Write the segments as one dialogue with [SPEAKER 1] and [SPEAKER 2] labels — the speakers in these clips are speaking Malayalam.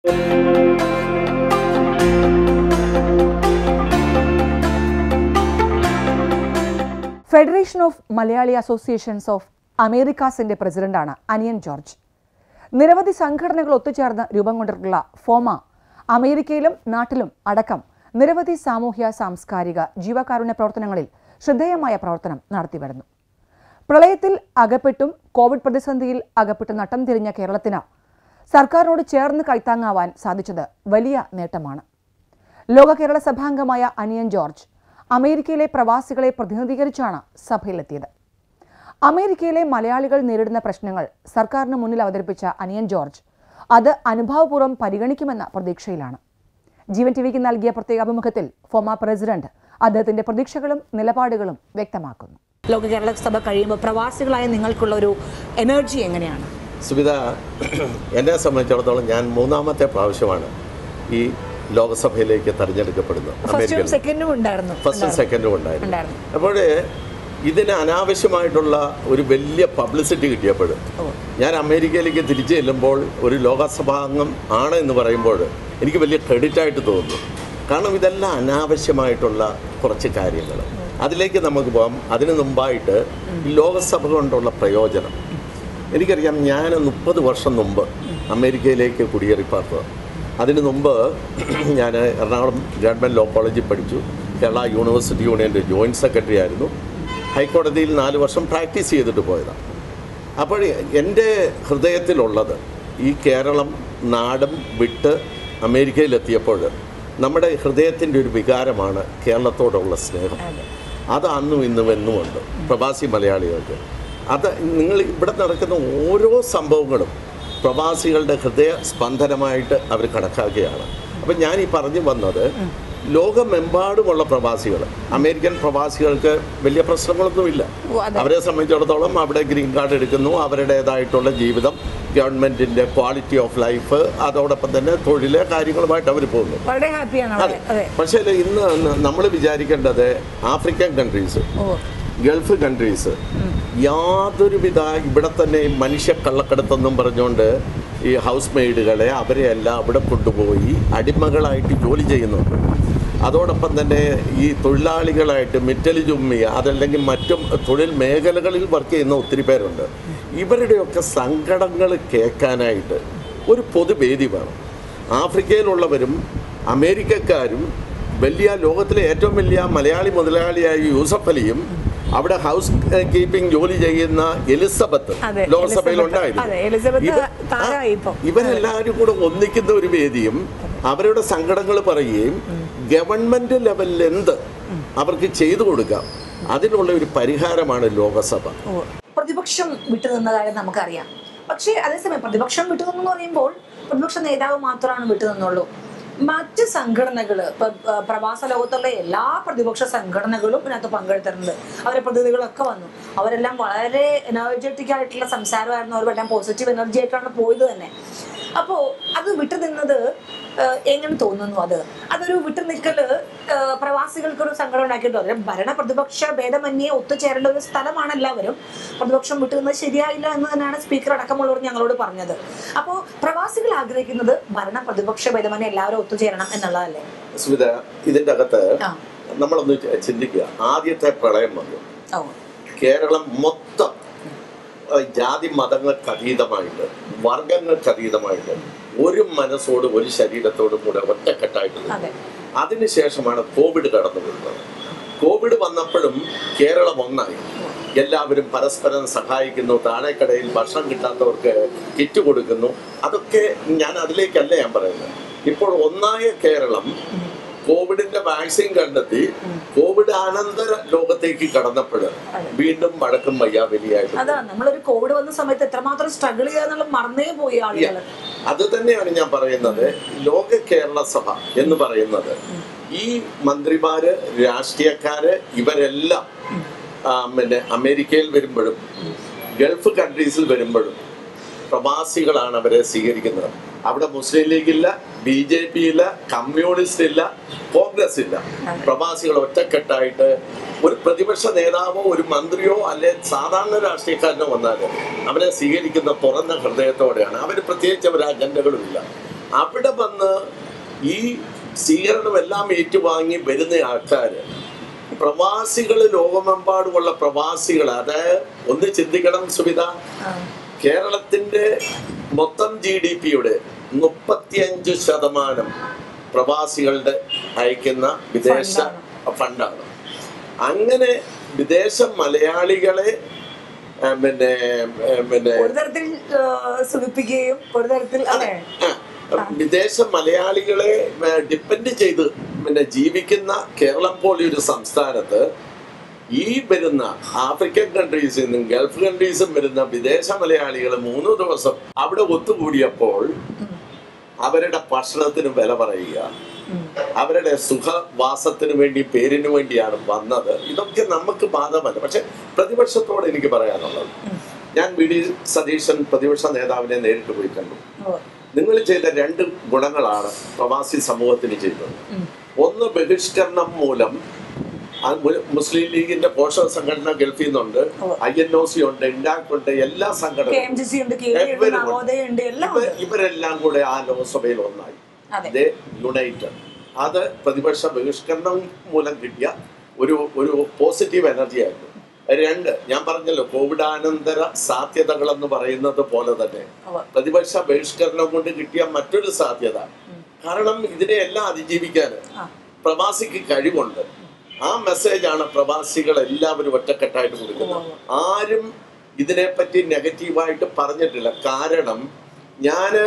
[SPEAKER 1] Federation of Malayali associations of അമേരിക്കാസിന്റെ പ്രസിഡന്റാണ് അനിയൻ ജോർജ് നിരവധി സംഘടനകൾ ഒത്തുചേർന്ന് രൂപം കൊണ്ടിട്ടുള്ള ഫോമ അമേരിക്കയിലും നാട്ടിലും അടക്കം നിരവധി സാമൂഹ്യ സാംസ്കാരിക ജീവകാരുണ്യ പ്രവർത്തനങ്ങളിൽ ശ്രദ്ധേയമായ പ്രവർത്തനം നടത്തിവരുന്നു പ്രളയത്തിൽ അകപ്പെട്ടും കോവിഡ് പ്രതിസന്ധിയിൽ അകപ്പെട്ട് നട്ടം തിരിഞ്ഞ കേരളത്തിന് സർക്കാരിനോട് ചേർന്ന് കൈത്താങ്ങാവാൻ സാധിച്ചത് വലിയ നേട്ടമാണ് ലോക കേരള സഭാംഗമായ അനിയൻ ജോർജ് അമേരിക്കയിലെ പ്രവാസികളെ പ്രതിനിധീകരിച്ചാണ് സഭയിലെത്തിയത് അമേരിക്കയിലെ മലയാളികൾ നേരിടുന്ന പ്രശ്നങ്ങൾ സർക്കാരിന് മുന്നിൽ അവതരിപ്പിച്ച അനിയൻ ജോർജ് അത് അനുഭാവപൂർവ്വം പരിഗണിക്കുമെന്ന പ്രതീക്ഷയിലാണ് ജീവൻ ടിവിക്ക് നൽകിയ പ്രത്യേക അഭിമുഖത്തിൽ ഫോമ പ്രസിഡന്റ് അദ്ദേഹത്തിന്റെ പ്രതീക്ഷകളും നിലപാടുകളും വ്യക്തമാക്കുന്നു
[SPEAKER 2] ലോക കേരള സഭ കഴിയുമ്പോൾ പ്രവാസികളായ നിങ്ങൾക്കുള്ള ഒരു എനർജി എങ്ങനെയാണ്
[SPEAKER 3] സുവിധ എന്നെ സംബന്ധിച്ചിടത്തോളം ഞാൻ മൂന്നാമത്തെ പ്രാവശ്യമാണ് ഈ ലോകസഭയിലേക്ക് തെരഞ്ഞെടുക്കപ്പെടുന്നത്
[SPEAKER 2] ഫസ്റ്റും
[SPEAKER 3] അമേരിക്കയിൽ
[SPEAKER 2] സെക്കൻഡും ഉണ്ടായിരുന്നു
[SPEAKER 3] ഫസ്റ്റും സെക്കൻഡും ഉണ്ടായിരുന്നു
[SPEAKER 2] ഉണ്ടായിരുന്നു.
[SPEAKER 3] അപ്പോൾ ഇതിന് അനാവശ്യമായിട്ടുള്ള ഒരു വലിയ പബ്ലിസിറ്റി കിട്ടിയപ്പോൾ ഞാൻ അമേരിക്കയിലേക്ക് തിരിച്ചു ചെല്ലുമ്പോൾ ഒരു ലോകസഭാംഗം ആണ് എന്ന് പറയുമ്പോൾ എനിക്ക് വലിയ ക്രെഡിറ്റ് ആയിട്ട് തോന്നുന്നു കാരണം ഇതെല്ലാം അനാവശ്യമായിട്ടുള്ള കുറച്ച് കാര്യങ്ങൾ അതിലേക്ക് നമുക്ക് പോകാം അതിന് മുമ്പായിട്ട് ഈ ലോകസഭ കൊണ്ടുള്ള പ്രയോജനം എനിക്കറിയാം ഞാൻ മുപ്പത് വർഷം മുമ്പ് അമേരിക്കയിലേക്ക് കുടിയേറി പാർത്തത് അതിന് മുമ്പ് ഞാൻ എറണാകുളം ഗവൺമെൻറ് ലോ കോളേജിൽ പഠിച്ചു കേരള യൂണിവേഴ്സിറ്റി യൂണിയൻ്റെ ജോയിൻറ്റ് സെക്രട്ടറി ആയിരുന്നു ഹൈക്കോടതിയിൽ നാല് വർഷം പ്രാക്ടീസ് ചെയ്തിട്ട് പോയതാണ് അപ്പോൾ എൻ്റെ ഹൃദയത്തിലുള്ളത് ഈ കേരളം നാടും വിട്ട് അമേരിക്കയിലെത്തിയപ്പോൾ നമ്മുടെ ഹൃദയത്തിൻ്റെ ഒരു വികാരമാണ് കേരളത്തോടുള്ള സ്നേഹം അത് അന്നും ഇന്നും എന്നുമുണ്ട് പ്രവാസി മലയാളികൾക്ക് അത് നിങ്ങൾ ഇവിടെ നടക്കുന്ന ഓരോ സംഭവങ്ങളും പ്രവാസികളുടെ ഹൃദയ സ്പന്ദനമായിട്ട് അവർ കണക്കാക്കുകയാണ് അപ്പം ഞാൻ ഈ പറഞ്ഞു വന്നത് ലോകമെമ്പാടുമുള്ള പ്രവാസികൾ അമേരിക്കൻ പ്രവാസികൾക്ക് വലിയ പ്രശ്നങ്ങളൊന്നുമില്ല
[SPEAKER 2] ഓ, അതെ.
[SPEAKER 3] അവരെ സംബന്ധിച്ചിടത്തോളം അവിടെ ഗ്രീൻ കാർഡ് എടുക്കുന്നു അവരുടേതായിട്ടുള്ള ജീവിതം ഗവൺമെൻറ്റിൻ്റെ ക്വാളിറ്റി ഓഫ് ലൈഫ് അതോടൊപ്പം തന്നെ തൊഴിലെ കാര്യങ്ങളുമായിട്ട് അവർ പോകുന്നു
[SPEAKER 2] വളരെ ഹാപ്പിയാണ് അവിടെ
[SPEAKER 3] അതെ
[SPEAKER 2] അതെ
[SPEAKER 3] പക്ഷേ ഇന്ന് നമ്മൾ വിചാരിക്കേണ്ടത് African countries
[SPEAKER 2] or
[SPEAKER 3] Gulf countries യാതൊരുവിധ ഇവിടെ തന്നെ ഈ മനുഷ്യ കള്ളക്കടത്തെന്നും പറഞ്ഞുകൊണ്ട് ഈ ഹൗസ് മെയ്ഡുകളെ അവരെ എല്ലാം അവിടെ കൊണ്ടുപോയി അടിമകളായിട്ട് ജോലി ചെയ്യുന്നുണ്ട് അതോടൊപ്പം തന്നെ ഈ തൊഴിലാളികളായിട്ട് മിറ്റലി ചുമ്മി അതല്ലെങ്കിൽ മറ്റും തൊഴിൽ മേഖലകളിൽ വർക്ക് ചെയ്യുന്ന ഒത്തിരി പേരുണ്ട് ഇവരുടെയൊക്കെ സങ്കടങ്ങൾ കേൾക്കാനായിട്ട് ഒരു പൊതുവേദി വേണം ആഫ്രിക്കയിലുള്ളവരും അമേരിക്കക്കാരും വലിയ ലോകത്തിലെ ഏറ്റവും വലിയ മലയാളി മുതലാളിയായ യൂസഫ് അലിയും അവിടെ ഹൗസ് കീപ്പിംഗ് ജോലി ചെയ്യുന്ന എലിസബത്ത്
[SPEAKER 2] അതെ,
[SPEAKER 3] ലോകസഭയിൽ
[SPEAKER 2] എലിസബത്ത്. അതെ, എലിസബത്ത് താരമായി ഇപ്പം.
[SPEAKER 3] ഇവരെല്ലാവരും കൂടെ ഒന്നിക്കുന്ന ഒരു വേദിയും അവരുടെ സങ്കടങ്ങൾ പറയുകയും ഗവൺമെന്റ് ലെവലിൽ എന്ത് അവർക്ക് ചെയ്തു കൊടുക്കാം അതിനുള്ള ഒരു പരിഹാരമാണ് ലോകസഭ
[SPEAKER 2] ഓ പ്രതിപക്ഷം വിട്ടുനിന്ന കാര്യം നമുക്കറിയാം പക്ഷേ അതേസമയം പ്രതിപക്ഷം വിട്ടുനിന്നു എന്ന് പറയുമ്പോൾ പ്രതിപക്ഷ നേതാവ് മാത്രമാണ് വിട്ടുനിന്നുള്ളൂ മറ്റ് സംഘടനകൾ പ്രവാസ ലോകത്തുള്ള എല്ലാ പ്രതിപക്ഷ സംഘടനകളും ഇതിനകത്ത് പങ്കെടുത്തിട്ടുണ്ട് അവരെ പ്രതിനിധികളൊക്കെ വന്നു അവരെല്ലാം വളരെ എനർജറ്റിക് ആയിട്ടുള്ള സംസാരമായിരുന്നു അവരെല്ലാം പോസിറ്റീവ് എനർജി ആയിട്ടാണ് പോയത് തന്നെ അപ്പോൾ അത് വിട്ടുനിന്നത് ഏഹ്, എങ്ങനെ തോന്നുന്നു അത് അതൊരു വിട്ടുനിൽക്കല് ഏഹ്, പ്രവാസികൾക്കൊരു സങ്കടം ഉണ്ടാക്കിയിട്ടോ അതിൽ ഭരണ പ്രതിപക്ഷ ഭേദമന്യേ ഒത്തുചേരേണ്ട ഒരു സ്ഥലമാണ് എല്ലാവരും പ്രതിപക്ഷം വിട്ടുനിന്നത് ശരിയായില്ല എന്ന് തന്നെയാണ് സ്പീക്കർ അടക്കമുള്ളവർ ഞങ്ങളോട് പറഞ്ഞത് അപ്പോൾ പ്രവാസികൾ ആഗ്രഹിക്കുന്നത് ഭരണ പ്രതിപക്ഷ ഭേദമന്യേ എല്ലാവരും ഒത്തുചേരണം എന്നുള്ളതല്ലേ
[SPEAKER 3] സ്മിത ഇതിൻ്റെ അകത്ത്
[SPEAKER 2] ആ
[SPEAKER 3] നമ്മളൊന്ന് ചി- ചിന്തിക്കുക ആദ്യത്തെ പ്രളയം വന്നു
[SPEAKER 2] ഓ
[SPEAKER 3] കേരളം മൊത്തം ഏഹ്, ജാതി മതങ്ങൾക്ക് അതീതമായിട്ട് വർഗങ്ങൾക്ക് അതീതമായിട്ട് ഒരു മനസ്സോടും ഒരു ശരീരത്തോടും കൂടെ ഒറ്റക്കെട്ടായിട്ട് നിന്നു.
[SPEAKER 2] അതെ
[SPEAKER 3] അതിനുശേഷമാണ് കോവിഡ് കടന്നു വരുന്നത് കോവിഡ് വന്നപ്പോഴും കേരളം ഒന്നായി എല്ലാവരും പരസ്പരം സഹായിക്കുന്നു താഴേക്കടയിൽ ഭക്ഷണം കിട്ടാത്തവർക്ക് കിറ്റ് കൊടുക്കുന്നു അതൊക്കെ ഞാൻ അതിലേക്കല്ല ഞാൻ പറയുന്നത് ഇപ്പോൾ ഒന്നായ കേരളം കോവിഡിന്റെ വാക്സിൻ കണ്ടെത്തി കോവിഡ് അനന്തര ലോകത്തേക്ക് കടന്നപ്പോൾ വീണ്ടും വഴക്കും വയ്യാവലിയായിട്ട്
[SPEAKER 2] അതാ നമ്മളൊരു കോവിഡ് വന്ന സമയത്ത് എത്രമാത്രം സ്ട്രഗിൾ ചെയ്യാന്നുള്ള മറന്നേ പോയി ആളുകൾ
[SPEAKER 3] അത് തന്നെയാണ് ഞാൻ പറയുന്നത് ലോക കേരള സഭ എന്ന് പറയുന്നത് ഈ മന്ത്രിമാര് രാഷ്ട്രീയക്കാര് ഇവരെല്ലാം ആ, പിന്നെ അമേരിക്കയിൽ വരുമ്പോഴും ഗൾഫ് കൺട്രീസിൽ വരുമ്പോഴും പ്രവാസികളാണ് അവരെ സ്വീകരിക്കുന്നത് അവിടെ മുസ്ലിം ലീഗ് ഇല്ല ബി ജെ പി ഇല്ല കമ്മ്യൂണിസ്റ്റ് ഇല്ല കോൺഗ്രസ് ഇല്ല പ്രവാസികൾ ഒറ്റക്കെട്ടായിട്ട് ഒരു പ്രതിപക്ഷ നേതാവോ ഒരു മന്ത്രിയോ അല്ലെ സാധാരണ രാഷ്ട്രീയക്കാരനോ വന്നാൽ അവരെ സ്വീകരിക്കുന്ന തുറന്ന ഹൃദയത്തോടെയാണ് അവർ പ്രത്യേകിച്ച് അവർ അജണ്ടകളുമില്ല അവിടെ വന്ന് ഈ സ്വീകരണം എല്ലാം ഏറ്റുവാങ്ങി വരുന്ന ആൾക്കാര് പ്രവാസികൾ ലോകമെമ്പാടുമുള്ള പ്രവാസികൾ അതായത് ഒന്ന് ചിന്തിക്കണം സുവിധ കേരളത്തിന്റെ മൊത്തം ജി ഡി പിയുടെ മുപ്പത്തിയഞ്ച് ശതമാനം പ്രവാസികളുടെ അയക്കുന്ന വിദേശ ഫണ്ടാണ് അങ്ങനെ വിദേശ മലയാളികളെ ആ, പിന്നെ ആ, പിന്നെ
[SPEAKER 2] ഒരു തരത്തിൽ ആ, സുഖിപ്പിക്കുകയും ഒരു തരത്തിൽ അല്ലെ
[SPEAKER 3] ആ, വിദേശ മലയാളികളെ ഡിപ്പെൻഡ് ചെയ്ത് പിന്നെ ജീവിക്കുന്ന കേരളം പോലെ ഒരു സംസ്ഥാനത്ത് ഈ വരുന്ന ആഫ്രിക്കൻ കൺട്രീസിൽ നിന്നും ഗൾഫ് കൺട്രീസും വരുന്ന വിദേശ മലയാളികൾ മൂന്ന് ദിവസം അവിടെ ഒത്തുകൂടിയപ്പോൾ അവരുടെ ഭക്ഷണത്തിന് വില പറയുക അവരുടെ സുഖവാസത്തിന് വേണ്ടി പേരിന് വേണ്ടിയാണ് വന്നത് ഇതൊക്കെ നമുക്ക് ബാധമല്ല പക്ഷെ പ്രതിപക്ഷത്തോട് എനിക്ക് പറയാനുള്ളത് ഞാൻ വി ഡി സതീശൻ പ്രതിപക്ഷ നേതാവിനെ നേരിട്ട് പോയി കണ്ടു നിങ്ങൾ ചെയ്ത രണ്ട് ഗുണങ്ങളാണ് പ്രവാസി സമൂഹത്തിന് ചെയ്തത് ഒന്ന് ബഹിഷ്കരണം മൂലം ആ മു- മുസ്ലിം ലീഗിന്റെ പോഷക സംഘടന ഗൾഫിൽ നിന്നുണ്ട് ഐ എൻ ഒ സി ഉണ്ട് ഇൻഡാക് ഉണ്ട് എല്ലാ
[SPEAKER 2] കെ എം
[SPEAKER 3] സംഘടനകളും
[SPEAKER 2] ജി സി ഉണ്ട് കെ ഡി ഉണ്ട്
[SPEAKER 3] everyone.
[SPEAKER 2] നവോദയ ഉണ്ട് എല്ലാം
[SPEAKER 3] ഇവ-
[SPEAKER 2] ഉണ്ട്
[SPEAKER 3] ഇവരെല്ലാം കൂടെ ആ ലോക്സഭയിൽ ഒന്നായി
[SPEAKER 2] അതെ
[SPEAKER 3] യുണൈറ്റഡ് അത് പ്രതിപക്ഷ ബഹിഷ്കരണം മൂലം കിട്ടിയ ഒരു ഒരു പോസിറ്റീവ് എനർജി ആയിരുന്നു രണ്ട് ഞാൻ പറഞ്ഞല്ലോ കോവിഡാനന്തര സാധ്യതകൾ എന്ന് പറയുന്നത് പോലെ തന്നെ
[SPEAKER 2] ഉവ്വ്.
[SPEAKER 3] പ്രതിപക്ഷ ബഹിഷ്കരണം കൊണ്ട് കിട്ടിയ മറ്റൊരു സാധ്യത കാരണം ഇതിനെ എല്ലാം അതിജീവിക്കാൻ
[SPEAKER 2] ആ.
[SPEAKER 3] പ്രവാസിക്ക് കഴിവുണ്ട് ആ മെസ്സേജാണ് പ്രവാസികൾ എല്ലാവരും ഒറ്റക്കെട്ടായിട്ട് കൊടുക്കുന്നത് ആരും ഇതിനെപ്പറ്റി നെഗറ്റീവായിട്ട് പറഞ്ഞിട്ടില്ല കാരണം ഞാന്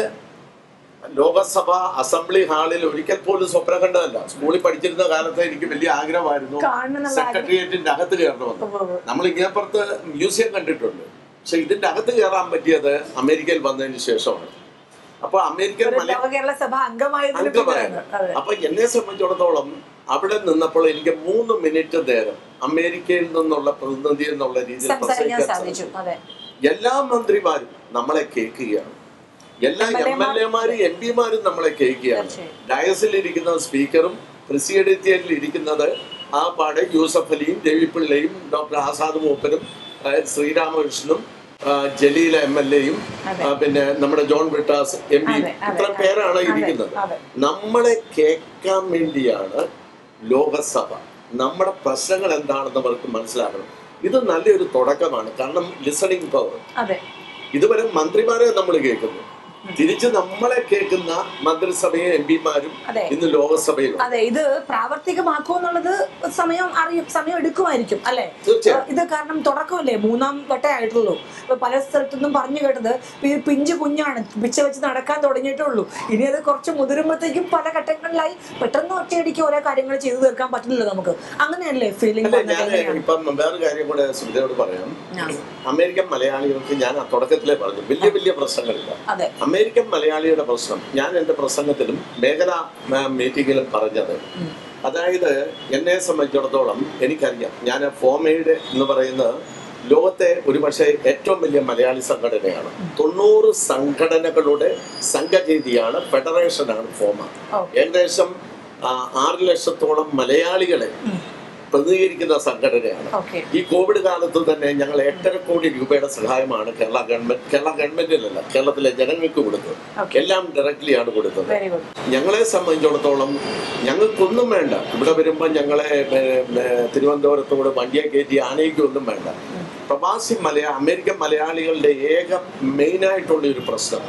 [SPEAKER 3] ലോകസഭ അസംബ്ലി ഹാളിൽ ഒരിക്കൽ പോലും സ്വപ്നം കണ്ടതല്ല സ്കൂളിൽ പഠിച്ചിരുന്ന കാലത്ത് എനിക്ക് വലിയ ആഗ്രഹമായിരുന്നു
[SPEAKER 2] കാണണമെന്നുള്ള ആഗ്രഹം.
[SPEAKER 3] സെക്രട്ടേറിയറ്റിന്റെ അകത്ത് കയറണമെന്ന്
[SPEAKER 2] ഉവ്വ് ഉവ്വ്.
[SPEAKER 3] നമ്മൾ ഇങ്ങേപ്പുറത്ത് മ്യൂസിയം കണ്ടിട്ടുണ്ട് പക്ഷെ ഇതിന്റെ അകത്ത് കയറാൻ പറ്റിയത് അമേരിക്കയിൽ വന്നതിന് ശേഷമാണ് അപ്പൊ അമേരിക്കൻ
[SPEAKER 2] ഒരു
[SPEAKER 3] മലയാള
[SPEAKER 2] നവകേരള സഭ അംഗമായതിന്
[SPEAKER 3] അംഗമായത്
[SPEAKER 2] പിന്നാണ്. അതെ
[SPEAKER 3] അപ്പൊ എന്നെ സംബന്ധിച്ചിടത്തോളം അവിടെ നിന്നപ്പോൾ എനിക്ക് മൂന്ന് മിനിറ്റ് നേരം അമേരിക്കയിൽ നിന്നുള്ള പ്രതിനിധി എന്നുള്ള രീതിയിൽ
[SPEAKER 2] സംസാരിക്കാൻ
[SPEAKER 3] പ്രസംഗിക്കാൻ
[SPEAKER 2] സാധിച്ചു
[SPEAKER 3] സാധിച്ചു
[SPEAKER 2] അതെ
[SPEAKER 3] എല്ലാ മന്ത്രിമാരും നമ്മളെ കേൾക്കുകയാണ് എല്ലാ എം എൽ എമാരും എം പിമാരും നമ്മളെ കേൾക്കുകയാണ്
[SPEAKER 2] തീർച്ചയായും.
[SPEAKER 3] ഡയസിൽ ഇരിക്കുന്ന സ്പീക്കറും പ്രസിഡന്റിയലിൽ ഇരിക്കുന്നത് ആ പാടെ യൂസഫ് അലിയും രവിപിള്ളയും ഡോക്ടർ ആസാദ് മൂപ്പനും ആ, ശ്രീരാമകൃഷ്ണനും ആ, ജലീൽ എം എൽ എയും
[SPEAKER 2] അതെ.
[SPEAKER 3] പിന്നെ നമ്മുടെ ജോൺ ബ്രിട്ടാസ് എം പി
[SPEAKER 2] അതെ, അതെ,
[SPEAKER 3] ഇത്ര
[SPEAKER 2] അതെ.
[SPEAKER 3] പേരാണ്
[SPEAKER 2] അതെ,
[SPEAKER 3] ഇരിക്കുന്നത്
[SPEAKER 2] അതെ.
[SPEAKER 3] നമ്മളെ കേൾക്കാൻ വേണ്ടിയാണ് ലോകസഭ നമ്മുടെ പ്രശ്നങ്ങൾ എന്താണെന്ന് അവർക്ക് മനസ്സിലാക്കണം ഇത് നല്ലൊരു തുടക്കമാണ് കാരണം ലിസണിങ് പവർ
[SPEAKER 2] അതെ
[SPEAKER 3] ഇതുവരെ മന്ത്രിമാരെ നമ്മൾ കേൾക്കുന്നു തിരിച്ച് നമ്മളെ കേൾക്കുന്ന മന്ത്രിസഭയും എം പിമാരും
[SPEAKER 2] അതെ.
[SPEAKER 3] ഇന്ന് ലോകസഭയിലുണ്ട്
[SPEAKER 2] അതെ ഇത് പ്രാവർത്തികമാക്കുമോ എന്നുള്ളത് സമയം അറിയും സമയം എടുക്കുമായിരിക്കും അല്ലെ
[SPEAKER 3] തീർച്ചയായും.
[SPEAKER 2] ഇത് കാരണം തുടക്കമല്ലേ മൂന്നാം വട്ടേ ആയിട്ടുള്ളൂ ഇപ്പൊ പല സ്ഥലത്തുനിന്നും പറഞ്ഞു കേട്ടത് ഈ പിഞ്ചു കുഞ്ഞാണ് പിച്ച വെച്ച് നടക്കാൻ തുടങ്ങിയിട്ടുള്ളൂ ഇനി അത് കുറച്ച് മുതിരുമ്പോഴത്തേക്കും പല ഘട്ടങ്ങളിലായി പെട്ടെന്ന് ഒറ്റയടിക്ക് ഓരോ കാര്യങ്ങൾ ചെയ്തു തീർക്കാൻ പറ്റില്ലല്ലോ നമുക്ക് അങ്ങനെയല്ലേ ഫീലിംഗ്
[SPEAKER 3] അല്ലെ ഞാൻ ഇപ്പം വേറെ കാര്യം കൂടെ സ്മിതയോട് പറയാം അമേരിക്കൻ മലയാളികൾക്ക് ഞാൻ ആ തുടക്കത്തിലേ പറഞ്ഞു വലിയ വലിയ പ്രശ്നങ്ങളില്ല
[SPEAKER 2] അതെ
[SPEAKER 3] അമേരിക്കൻ മലയാളിയുടെ പ്രശ്നം ഞാൻ എൻ്റെ പ്രസംഗത്തിലും മേഖലാ ആ, മീറ്റിങ്ങിലും പറഞ്ഞത് അതായത് എന്നെ സംബന്ധിച്ചിടത്തോളം എനിക്കറിയാം ഞാൻ ഫോമയുടെ എന്ന് പറയുന്ന ലോകത്തെ ഒരുപക്ഷെ ഏറ്റവും വലിയ മലയാളി സംഘടനയാണ് തൊണ്ണൂറ് സംഘടനകളുടെ സംഘചേതിയാണ് ഫെഡറേഷനാണ് ഫോമ
[SPEAKER 2] ഓ.
[SPEAKER 3] ഏകദേശം ആ, ആറ് ലക്ഷത്തോളം മലയാളികളെ പ്രതിനിധീകരിക്കുന്ന സംഘടനയാണ്
[SPEAKER 2] ഓക്കെ
[SPEAKER 3] ഈ കോവിഡ് കാലത്ത് തന്നെ ഞങ്ങൾ എട്ടര കോടി രൂപയുടെ സഹായമാണ് കേരള ഗവൺമെന്റ് കേരള ഗവൺമെന്റിനല്ല കേരളത്തിലെ ജനങ്ങൾക്ക് കൊടുത്തത്
[SPEAKER 2] Okay.
[SPEAKER 3] എല്ലാം ഡയറക്ട്ലി ആണ് കൊടുത്തത്
[SPEAKER 2] വെരി ഗുഡ്
[SPEAKER 3] ഞങ്ങളെ സംബന്ധിച്ചിടത്തോളം ഞങ്ങൾക്കൊന്നും വേണ്ട ഇവിടെ വരുമ്പോൾ ഞങ്ങളെ ഏ, ഏ, തിരുവനന്തപുരത്തോട് വണ്ടിയെ കയറ്റി ആനയിക്കൊന്നും വേണ്ട പ്രവാസി മലയാ അമേരിക്കൻ മലയാളികളുടെ ഏക മെയിനായിട്ടുള്ള ഒരു പ്രശ്നം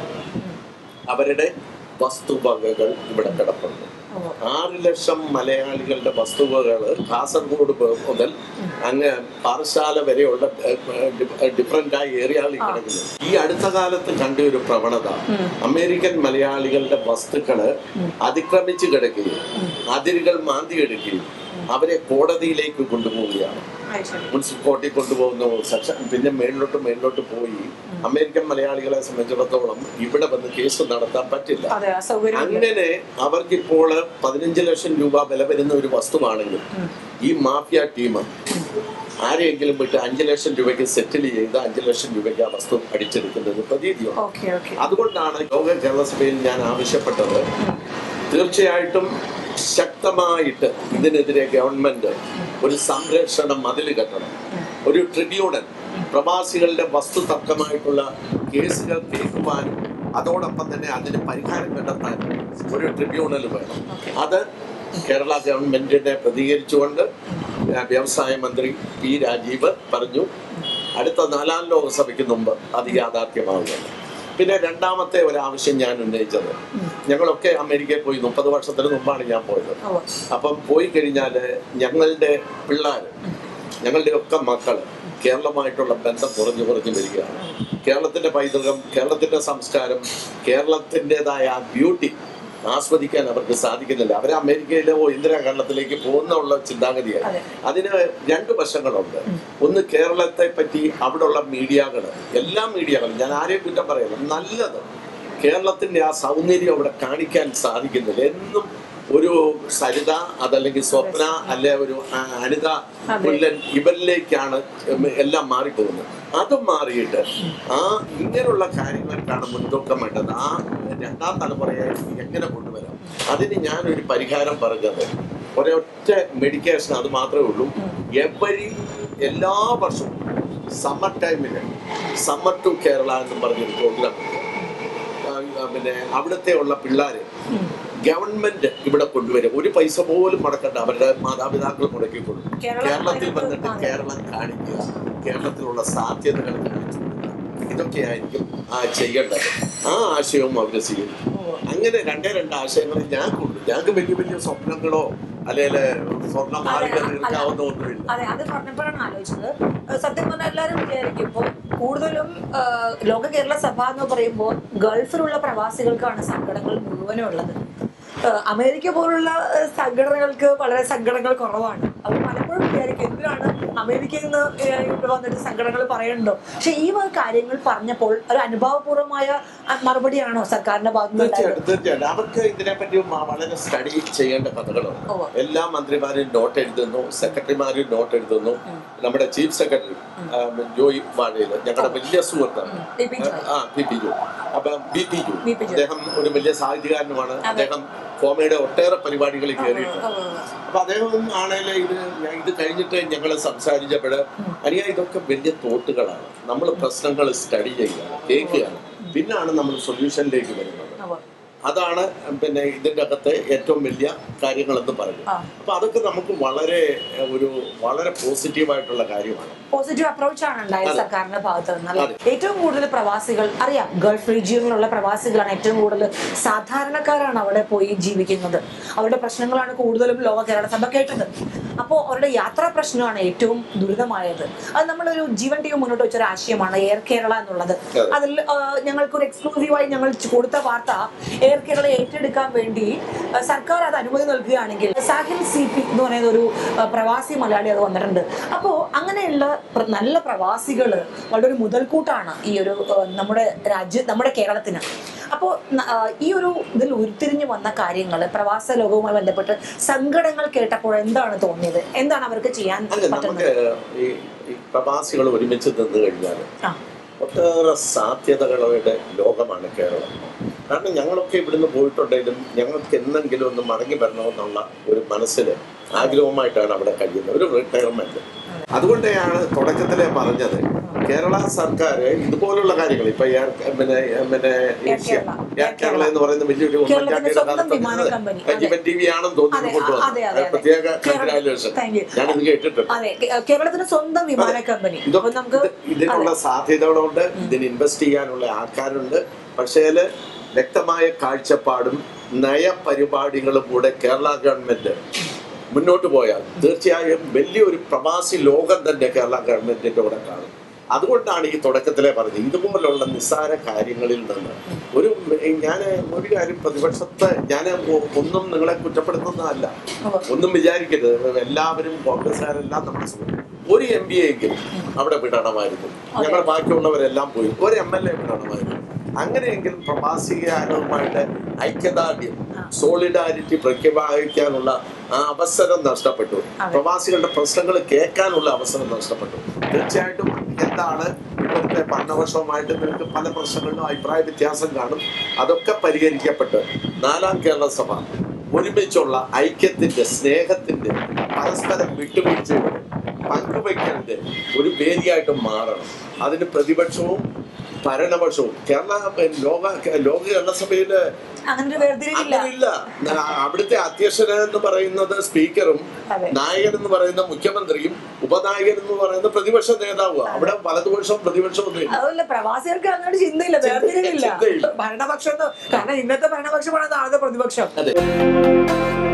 [SPEAKER 3] അവരുടെ വസ്തുവകകൾ ഇവിടെ കിടപ്പുണ്ട് ആറ് ലക്ഷം മലയാളികളുടെ വസ്തുവകൾ കാസർഗോഡ് പോ- മുതൽ അങ്ങ് പാറശാല വരെയുള്ള ഡിഫറെന്റ് ആയ ഏരിയകളിൽ കിടക്കുന്നു ഈ അടുത്ത കാലത്ത് കണ്ട ഒരു പ്രവണത അമേരിക്കൻ മലയാളികളുടെ വസ്തുക്കള് അതിക്രമിച്ച് കിടക്കുകയും അതിരുകൾ മാന്തി എടുക്കുകയും അവരെ കോടതിയിലേക്ക് കൊണ്ടുപോവുകയാണ് മുനിസിപ്പൽ കോടതി കൊണ്ടുപോകുന്ന സെക്ഷൻ പിന്നെ മേളിലോട്ട് മേളിലോട്ട് പോയി അമേരിക്കൻ മലയാളികളെ സംബന്ധിച്ചിടത്തോളം ഇവിടെ വന്ന് കേസ് നടത്താൻ പറ്റില്ല
[SPEAKER 2] അതെ അസൗകര്യം
[SPEAKER 3] അങ്ങനെ അവർക്കിപ്പോൾ പതിനഞ്ച് ലക്ഷം രൂപ വില വരുന്ന ഒരു വസ്തുവാണെങ്കിൽ ഈ മാഫിയ ടീം ആരെയെങ്കിലും വിട്ട് അഞ്ച് ലക്ഷം രൂപയ്ക്ക് സെറ്റിൽ ചെയ്ത് അഞ്ച് ലക്ഷം രൂപയ്ക്ക് ആ വസ്തു അടിച്ചെടുക്കുന്നത് പ്രതീതിയാണ്
[SPEAKER 2] ഓക്കെ ഓക്കെ
[SPEAKER 3] അതുകൊണ്ടാണ് ലോക കേരള സഭയിൽ ഞാൻ ആവശ്യപ്പെട്ടത് തീർച്ചയായിട്ടും ശക്തമായിട്ട് ഇതിനെതിരെ ഗവൺമെന്റ് ഒരു സംരക്ഷണ മതിൽ കെട്ടണം ഒരു ട്രിബ്യൂണൽ പ്രവാസികളുടെ വസ്തു തർക്കമായിട്ടുള്ള കേസുകൾ കേൾക്കുവാനും അതോടൊപ്പം തന്നെ അതിന് പരിഹാരം കണ്ടെത്താൻ ഒരു ട്രിബ്യൂണൽ വേണം അത് കേരള ഗവൺമെന്റിനെ പ്രതികരിച്ചുകൊണ്ട് ആ, വ്യവസായ മന്ത്രി പി രാജീവ് പറഞ്ഞു അടുത്ത നാലാം ലോകസഭയ്ക്ക് മുമ്പ് അത് യാഥാർത്ഥ്യമാകുന്നത് പിന്നെ രണ്ടാമത്തെ ഒരു ആവശ്യം ഞാൻ ഉന്നയിച്ചത് ഞങ്ങളൊക്കെ അമേരിക്കയിൽ പോയി മുപ്പത് വർഷത്തിന് മുമ്പാണ് ഞാൻ പോയത്
[SPEAKER 2] ഉവ്വ്.
[SPEAKER 3] അപ്പം പോയി കഴിഞ്ഞാൽ ഞങ്ങളുടെ പിള്ളേർ ഞങ്ങളുടെ ഒക്കെ മക്കൾ കേരളമായിട്ടുള്ള ബന്ധം കുറഞ്ഞു കുറഞ്ഞു വരികയാണ് കേരളത്തിന്റെ പൈതൃകം കേരളത്തിന്റെ സംസ്കാരം കേരളത്തിൻ്റെതായ ആ ബ്യൂട്ടി ആസ്വദിക്കാൻ അവർക്ക് സാധിക്കുന്നില്ല അവർ അമേരിക്കയിലോ ഇന്ദിരാ കേരളത്തിലേക്ക് പോകുന്നുള്ള ചിന്താഗതിയാണ്
[SPEAKER 2] അതെ.
[SPEAKER 3] അതിന് രണ്ട് വശങ്ങളുണ്ട് ഒന്ന് കേരളത്തെ പറ്റി അവിടെയുള്ള മീഡിയകൾ എല്ലാ മീഡിയകളും ഞാൻ ആരെയും കുറ്റം പറയുന്നത് നല്ലത് കേരളത്തിന്റെ ആ സൗന്ദര്യം അവിടെ കാണിക്കാൻ സാധിക്കുന്നില്ല എന്നും ഒരു സരിത അതല്ലെങ്കിൽ സ്വപ്ന അല്ലെ ഒരു ആ, അനിത പുല്ലൻ ഇവരിലേക്കാണ് എല്ലാം മാറിപ്പോകുന്നത് അത് മാറിയിട്ട് ആ ഇങ്ങനെയുള്ള കാര്യങ്ങൾക്കാണ് മുൻതൂക്കം വേണ്ടത് ആ രണ്ടാം തലമുറയെ എങ്ങനെ കൊണ്ടുവരാം അതിന് ഞാനൊരു പരിഹാരം പറഞ്ഞത് ഒരൊറ്റ മെഡിക്കേഷൻ അത് മാത്രമേ ഉള്ളൂ എവരി എല്ലാ വർഷവും സമ്മർ ടൈമിൽ സമ്മർ ടു കേരള എന്ന് പറഞ്ഞൊരു പ്രോഗ്രാം പിന്നെ അവിടുത്തെ ഉള്ള പിള്ളേര് ഗവൺമെന്റ് ഇവിടെ കൊണ്ടുവരും ഒരു പൈസ പോലും മുടക്കണ്ട അവരുടെ മാതാപിതാക്കൾ മുടക്കി കൊടുക്കും
[SPEAKER 2] കേരളം
[SPEAKER 3] കേരളത്തിൽ വന്നിട്ട്
[SPEAKER 2] അതെ.
[SPEAKER 3] കേരളം കാണിക്കുക കേരളത്തിലുള്ള സാധ്യതകൾ കാണിച്ചു കൊടുക്കുക. ഇതൊക്കെയായിരിക്കും ആ ചെയ്യേണ്ടത് ആ ആശയവും അവർ സ്വീകരിക്കും അങ്ങനെ രണ്ടേ രണ്ട് ആശയങ്ങൾ ഞാൻ കൊണ്ടു ഞങ്ങൾക്ക് വലിയ വലിയ സ്വപ്നങ്ങളോ അല്ലെങ്കിൽ സ്വർണ്ണ മാർഗം
[SPEAKER 2] അല്ല,
[SPEAKER 3] തീർക്കാവുന്ന ഒന്നുമില്ല
[SPEAKER 2] അതെ അത് പറഞ്ഞപ്പോഴാണ് ആലോചിച്ചത് ഏഹ് സത്യം പറഞ്ഞാൽ എല്ലാവരും വിചാരിക്കും ഇപ്പോൾ കൂടുതലും ഏഹ് ലോക കേരള സഭ എന്ന് പറയുമ്പോൾ ഗൾഫിലുള്ള പ്രവാസികൾക്കാണ് സങ്കടങ്ങൾ മുഴുവനും ഉള്ളത് ഏഹ് അമേരിക്ക പോലുള്ള ഏഹ് സംഘടനകൾക്ക് വളരെ സങ്കടങ്ങൾ കുറവാണ് അവർ പലപ്പോഴും വിചാരിക്കും എന്തിനാണ് അമേരിക്കയിൽ നിന്ന് ഏഹ് ഇവിടെ വന്നിട്ട് സങ്കടങ്ങൾ പറയണ്ടോ പക്ഷെ ഈ വക കാര്യങ്ങൾ പറഞ്ഞപ്പോൾ ഒരു അനുഭവപൂർവമായ അഹ് മറുപടിയാണോ സർക്കാരിന്റെ ഭാഗത്ത് നിന്ന് ഉണ്ടായത്?
[SPEAKER 3] തീർച്ചയായിട്ടും തീർച്ചയായിട്ടും അവർക്ക് ഇതിനെപ്പറ്റി മ- വളരെ സ്റ്റഡി ചെയ്യേണ്ട കഥകളുണ്ട്
[SPEAKER 2] ഉവ്വ്.
[SPEAKER 3] എല്ലാ മന്ത്രിമാരും നോട്ട് എഴുതുന്നു സെക്രട്ടറിമാരും നോട്ട് എഴുതുന്നു നമ്മുടെ ചീഫ് സെക്രട്ടറി ജോയ് വാഴയില് ഞങ്ങളുടെ വലിയ സുഹൃത്താണ്
[SPEAKER 2] പി പി ജോയ്.
[SPEAKER 3] ആ പി പി ജു അപ്പൊ ബി പി ജു
[SPEAKER 2] ബി പി ജു.
[SPEAKER 3] അദ്ദേഹം ഒരു വലിയ സാഹിത്യകാരനുമാണ് അദ്ദേഹം കോമയുടെ ഒട്ടേറെ പരിപാടികളിൽ കയറിയിട്ടുണ്ട്
[SPEAKER 2] ഉവ്വ് ഉവ്വ്.
[SPEAKER 3] അപ്പൊ അദ്ദേഹം ആണേലും ഇത് ഞാൻ ഇത് കഴിഞ്ഞിട്ട് ഞങ്ങൾ സംസാരിച്ചപ്പോൾ അനിയ ഇതൊക്കെ വലിയ തോട്ടുകളാണ് നമ്മൾ പ്രശ്നങ്ങൾ സ്റ്റഡി ചെയ്യുകയാണ് കേൾക്കുകയാണ് പിന്നാണ് നമ്മൾ സൊല്യൂഷനിലേക്ക് വരുന്നത്
[SPEAKER 2] ഉവ്വ്.
[SPEAKER 3] അതാണ് പിന്നെ ഇതിൻ്റെ അകത്ത് ഏറ്റവും വലിയ കാര്യങ്ങളെന്ന് പറഞ്ഞു
[SPEAKER 2] ആ.
[SPEAKER 3] അപ്പൊ അതൊക്കെ നമുക്ക് വളരെ എഹ്, ഒരു വളരെ പോസിറ്റീവായിട്ടുള്ള കാര്യമാണ്
[SPEAKER 2] പോസിറ്റീവ് അപ്രോച്ച് ആണ് ഉണ്ടായത്
[SPEAKER 3] അതെ.
[SPEAKER 2] സർക്കാരിന്റെ ഭാഗത്ത് നിന്ന് അല്ലേ?
[SPEAKER 3] അതെ.
[SPEAKER 2] ഏറ്റവും കൂടുതൽ പ്രവാസികൾ അറിയാം ഗൾഫ് റീജിയനിലുള്ള പ്രവാസികളാണ് ഏറ്റവും കൂടുതൽ സാധാരണക്കാരാണ് അവിടെ പോയി ജീവിക്കുന്നത് അവരുടെ പ്രശ്നങ്ങളാണ് കൂടുതലും ലോക കേരള സഭ കേട്ടത് അപ്പോൾ അവരുടെ യാത്രാ പ്രശ്നമാണ് ഏറ്റവും ദുരിതമായത് അത് നമ്മളൊരു ജീവൻ ടീം മുന്നോട്ട് വെച്ചൊരു ആശയമാണ് എയർ കേരള എന്നുള്ളത്
[SPEAKER 3] അതെ.
[SPEAKER 2] അതിൽ ആ, ഞങ്ങൾക്കൊരു എക്സ്ക്ലൂസീവായി ഞങ്ങൾ കൊടുത്ത വാർത്ത എയർ കേരള ഏറ്റെടുക്കാൻ വേണ്ടി ആ, സർക്കാർ അത് അനുമതി നൽകുകയാണെങ്കിൽ സാഹിൽ സി പി എന്ന് പറയുന്ന ഒരു ആ, പ്രവാസി മലയാളി അത് വന്നിട്ടുണ്ട് അപ്പോൾ അങ്ങനെയുള്ള പ്ര- നല്ല പ്രവാസികൾ വളരെ ഒരു മുതൽക്കൂട്ടാണ് ഈ ഒരു ആ, നമ്മുടെ രാജ്യ നമ്മുടെ കേരളത്തിന് അപ്പോൾ ഈ ഒരു ഇതിൽ ഉരുത്തിരിഞ്ഞു വന്ന കാര്യങ്ങൾ പ്രവാസ ലോകവുമായി ബന്ധപ്പെട്ട് സങ്കടങ്ങൾ കേട്ടപ്പോൾ എന്താണ് തോന്നിയത് എന്താണ് അവർക്ക് ചെയ്യാൻ
[SPEAKER 3] അല്ല നമുക്ക്
[SPEAKER 2] പറ്റുന്നത്
[SPEAKER 3] ഈ ഈ പ്രവാസികൾ ഒരുമിച്ച് നിന്ന് കഴിഞ്ഞാൽ
[SPEAKER 2] ആ
[SPEAKER 3] ഒട്ടേറെ സാധ്യതകളുടെ ലോകമാണ് കേരളം കാരണം ഞങ്ങളൊക്കെ ഇവിടുന്ന് പോയിട്ടുണ്ടെങ്കിലും ഞങ്ങൾക്ക് എന്നെങ്കിലും ഒന്ന് മടങ്ങി വരണമെന്നുള്ള ഒരു മനസ്സിൽ ആഗ്രഹവുമായിട്ടാണ് അവിടെ കഴിയുന്നത് ഒരു റിട്ടയർമെന്റ് അതുകൊണ്ടാണ് തുടക്കത്തിലെ പറഞ്ഞത് കേരള സർക്കാർ ഇതുപോലുള്ള കാര്യങ്ങൾ ഇപ്പൊ എയർ പിന്നെ പിന്നെ ഏഷ്യ
[SPEAKER 2] കേരള.
[SPEAKER 3] എയർ കേരള എന്ന് പറയുന്ന വലിയൊരു
[SPEAKER 2] കേരളത്തിന്റെ
[SPEAKER 3] ഉമ്മൻചാണ്ടിയുടെ
[SPEAKER 2] സ്വന്തം വിമാന കമ്പനി.
[SPEAKER 3] കാലത്ത്
[SPEAKER 2] അതെ.
[SPEAKER 3] ജീവൻ ടി വി ആണെന്ന് തോന്നുന്നു
[SPEAKER 2] അതെ,
[SPEAKER 3] കൊണ്ടുവന്നത്
[SPEAKER 2] അതെ, അതെ, അതെ.
[SPEAKER 3] പ്രത്യേക
[SPEAKER 2] കേരള-
[SPEAKER 3] കൺഗ്രാജുലേഷൻ
[SPEAKER 2] Thank you.
[SPEAKER 3] ഞാനിത് കേട്ടിട്ടുണ്ട്
[SPEAKER 2] അതെ കേ- കേരളത്തിന്റെ സ്വന്തം വിമാന കമ്പനി
[SPEAKER 3] ഇത്
[SPEAKER 2] അപ്പൊ നമുക്ക്
[SPEAKER 3] ഇത് ഇതിനുള്ള സാധ്യതകളുണ്ട് ഇതിന് ഇൻവെസ്റ്റ് ചെയ്യാനുള്ള ആൾക്കാരുണ്ട് പക്ഷേ വ്യക്തമായ കാഴ്ചപ്പാടും നയപരിപാടികളും കൂടെ കേരള ഗവൺമെന്റ് മുന്നോട്ട് പോയാൽ തീർച്ചയായും വലിയൊരു പ്രവാസി ലോകം തന്നെ കേരള ഗവൺമെന്റിന്റെ കൂടെ കാണും അതുകൊണ്ടാണ് ഈ തുടക്കത്തിലെ പറഞ്ഞത് ഇതുപോലുള്ള നിസ്സാര കാര്യങ്ങളിൽ നിന്ന് ഒരു ഞാൻ ഒരു കാര്യം പ്രതിപക്ഷത്തെ ഞാൻ ഒന്നും നിങ്ങളെ കുറ്റപ്പെടുത്തുന്നതല്ല ഒന്നും വിചാരിക്കരുത് എല്ലാവരും കോൺഗ്രസ്സുകാരെല്ലാം നമ്മുടെ സുഹൃത്ത്. ഒരു എം പി എങ്കിലും അവിടെ വിടണമായിരുന്നു ഞങ്ങൾ ബാക്കിയുള്ളവരെല്ലാം പോയി ഒരു എം എൽ എ വിടണമായിരുന്നു അങ്ങനെയെങ്കിലും പ്രവാസികാരുമായിട്ട് ഐക്യദാർഢ്യം സോളിഡാരിറ്റി പ്രഖ്യാപിക്കാനുള്ള ആ അവസരം നഷ്ടപ്പെട്ടു പ്രവാസികളുടെ പ്രശ്നങ്ങൾ കേൾക്കാനുള്ള അവസരം നഷ്ടപ്പെട്ടു തീർച്ചയായിട്ടും എന്താണ് ഇപ്പോഴത്തെ ഭരണപക്ഷവുമായിട്ട് നിങ്ങൾക്ക് പല പ്രശ്നങ്ങളിലും അഭിപ്രായ വ്യത്യാസം കാണും അതൊക്കെ പരിഹരിക്കപ്പെട്ട് നാലാം കേരള സഭ ഒരുമിച്ചുള്ള ഐക്യത്തിന്റെ സ്നേഹത്തിന്റെ പരസ്പരം വിട്ടുവീഴ്ചയുടെ പങ്കുവയ്ക്കലിന്റെ ഒരു വേദിയായിട്ട് മാറണം അതിന് പ്രതിപക്ഷവും ഭരണപക്ഷവും കേരള ലോക ലോക കേരളസഭയില്
[SPEAKER 2] അങ്ങനെ ഒരു വേർതിരിവില്ല
[SPEAKER 3] അങ്ങനെയില്ല ന- അവിടുത്തെ അധ്യക്ഷൻ എന്ന് പറയുന്നത് സ്പീക്കറും
[SPEAKER 2] അതെ.
[SPEAKER 3] നായകൻ എന്ന് പറയുന്ന മുഖ്യമന്ത്രിയും ഉപനായകൻ എന്ന് പറയുന്ന പ്രതിപക്ഷ നേതാവും അവിടെ വലതുപക്ഷവും പ്രതിപക്ഷവും ഒന്നും ഇല്ല
[SPEAKER 2] അതുപോലെ പ്രവാസികൾക്ക് അങ്ങനെ ചിന്തയില്ല വേർതിരിവില്ല
[SPEAKER 3] ചിന്തയില്ല.
[SPEAKER 2] ഭരണപക്ഷം എന്ന് കാരണം ഇന്നത്തെ ഭരണപക്ഷമാണ് നാളത്തെ പ്രതിപക്ഷം
[SPEAKER 3] അതെ